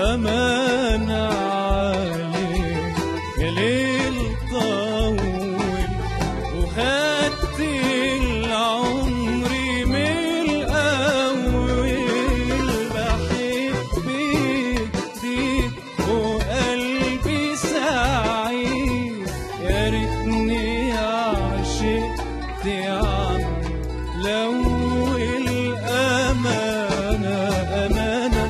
أمان عليك يا ليل طول وخدت العمر من الأول بحب جديد وقلبي سعيد يا ريتني عشقت يا عم لو الأمانة أمانة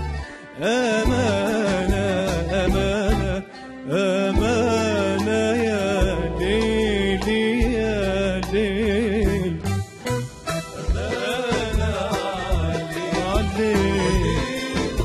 أمانة أمانة أمانة يا ليل يا ليل أمانة عليك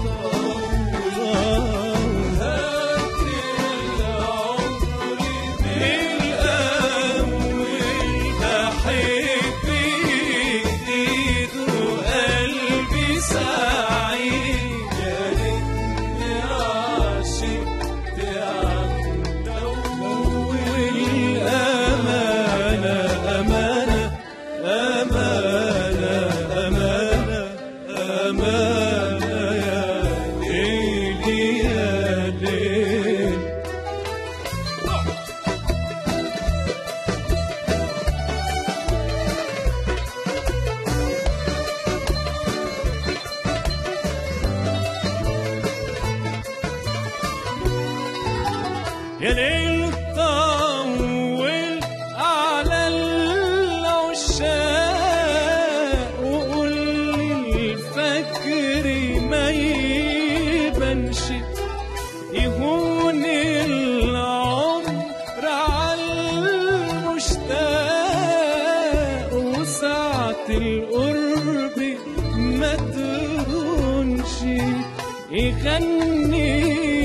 أمانة أمانة أمانة أمانة يا ليل يا ليل يا ليل طول على العشاق وقول لي الفجر ما يبانش يهون العمر على المشتاق وساعة القرب ما تهونش يغني